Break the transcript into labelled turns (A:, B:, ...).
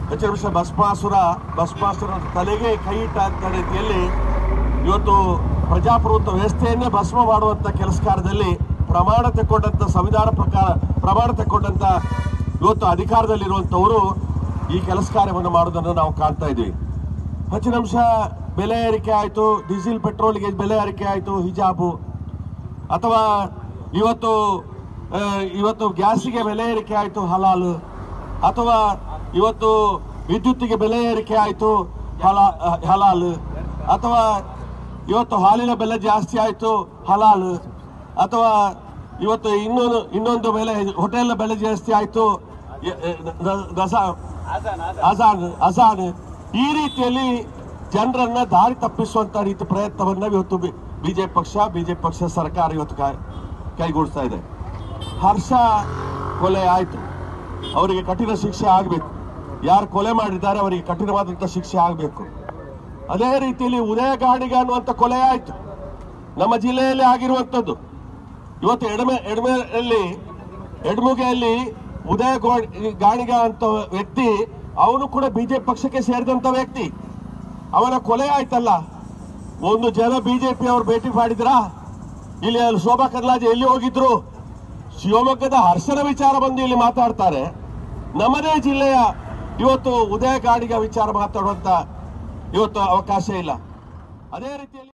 A: ಹೆಚ್ಚಿನ ನಿಮಿಷ ಭಸ್ಮಾಸುರ ಭಸ್ಮಾಸುರ ತಲೆಗೆ ಕೈ ಇಟ್ಟ ರೀತಿಯಲ್ಲಿ ಇವತ್ತು ಪ್ರಜಾಪ್ರಭುತ್ವ ವ್ಯವಸ್ಥೆಯನ್ನೇ ಭಸ್ಮ ಮಾಡುವಂತ ಕೆಲಸ ಕಾರ್ಯದಲ್ಲಿ ಪ್ರಮಾಣ ತಕ್ಕೊಂಡಂತ ಸಂವಿಧಾನ ಪ್ರಕಾರ ಪ್ರಮಾಣ ತಕ್ಕೊಂಡಂತ ಇವತ್ತು ಅಧಿಕಾರದಲ್ಲಿರುವಂತವರು ಈ ಕೆಲಸ ಕಾರ್ಯವನ್ನು ಮಾಡೋದನ್ನು ನಾವು ಕಾಣ್ತಾ ಇದ್ವಿ ಹೆಚ್ಚಿನ ಅಂಶ ಬೆಲೆ ಏರಿಕೆ ಆಯಿತು ಡೀಸೆಲ್ ಪೆಟ್ರೋಲ್ಗೆ ಬೆಲೆ ಏರಿಕೆ ಆಯಿತು ಹಿಜಾಬು ಅಥವಾ ಇವತ್ತು ಆ, ಇವತ್ತು ಗ್ಯಾಸಿಗೆ ಬೆಲೆ ಏರಿಕೆ ಆಯಿತು ಹಲಾಲು ಅಥವಾ ಇವತ್ತು ವಿದ್ಯುತ್ತಿಗೆ ಬೆಲೆ ಏರಿಕೆ ಆಯಿತು ಹಲಾ ಹಲಾಲು ಅಥವಾ ಇವತ್ತು ಹಾಲಿನ ಬೆಲೆ ಜಾಸ್ತಿ ಆಯಿತು ಹಲಾಲು ಅಥವಾ ಇವತ್ತು ಇನ್ನೊಂದು ಇನ್ನೊಂದು ಬೆಲೆ ಹೋಟೆಲ್ ಬೆಲೆ ಜಾಸ್ತಿ ಆಯಿತು ಅಜಾನ್ ಅಜಾನ್ ಈ ರೀತಿಯಲ್ಲಿ ಜನರನ್ನ ದಾರಿ ತಪ್ಪಿಸುವಂತ ರೀತಿ ಪ್ರಯತ್ನವನ್ನ ಇವತ್ತು ಬಿಜೆಪಿ ಪಕ್ಷ ಬಿಜೆಪಿ ಪಕ್ಷ ಸರ್ಕಾರ ಇವತ್ತು ಕೈ- ಕೈಗೂಡಿಸ್ತಾ ಇದೆ ಹರ್ಷ ಕೊಲೆ ಆಯ್ತು ಅವರಿಗೆ ಕಠಿಣ ಶಿಕ್ಷೆ ಆಗಬೇಕು ಯಾರು ಕೊಲೆ ಮಾಡಿದ್ದಾರೆ ಅವರಿಗೆ ಕಠಿಣವಾದಂತ ಶಿಕ್ಷೆ ಆಗಬೇಕು ಅದೇ ರೀತಿಯಲ್ಲಿ ಉದಯ ಗಾಣಿಗ ಅನ್ನುವಂಥ ಕೊಲೆ ಆಯ್ತು ನಮ್ಮ ಜಿಲ್ಲೆಯಲ್ಲಿ ಆಗಿರುವಂಥದ್ದು ಇವತ್ತು ಎಡಮೆ ಎಡಮೆಯಲ್ಲಿ ಎಡಮುಗೆಯಲ್ಲಿ ಉದಯ ಗೋ- ಗಾಣಿಗ ಅಂತ ವ್ಯಕ್ತಿ ಅವನು ಕೂಡ ಬಿಜೆಪಿ ಪಕ್ಷಕ್ಕೆ ಸೇರಿದಂತ ವ್ಯಕ್ತಿ ಅವನ ಕೊಲೆ ಆಯ್ತಲ್ಲ ಒಂದು ಜನ ಬಿಜೆಪಿ ಅವರು ಭೇಟಿ ಮಾಡಿದ್ರಾ ಇಲ್ಲಿ ಅಲ್ಲಿ ಶೋಭಾ ಕರ್ಲಾಜೆ ಎಲ್ಲಿ ಹೋಗಿದ್ರು ಶಿವಮೊಗ್ಗದ ಹರ್ಷನ ವಿಚಾರ ಬಂದು ಇಲ್ಲಿ ಮಾತಾಡ್ತಾರೆ ನಮ್ಮದೇ ಜಿಲ್ಲೆಯ ಇವತ್ತು ಉದಯ ಗಾಡಿಗ ವಿಚಾರ ಮಾತಾಡುವಂತ ಇವತ್ತು ಅವಕಾಶ ಇಲ್ಲ ಅದೇ ರೀತಿಯಲ್ಲಿ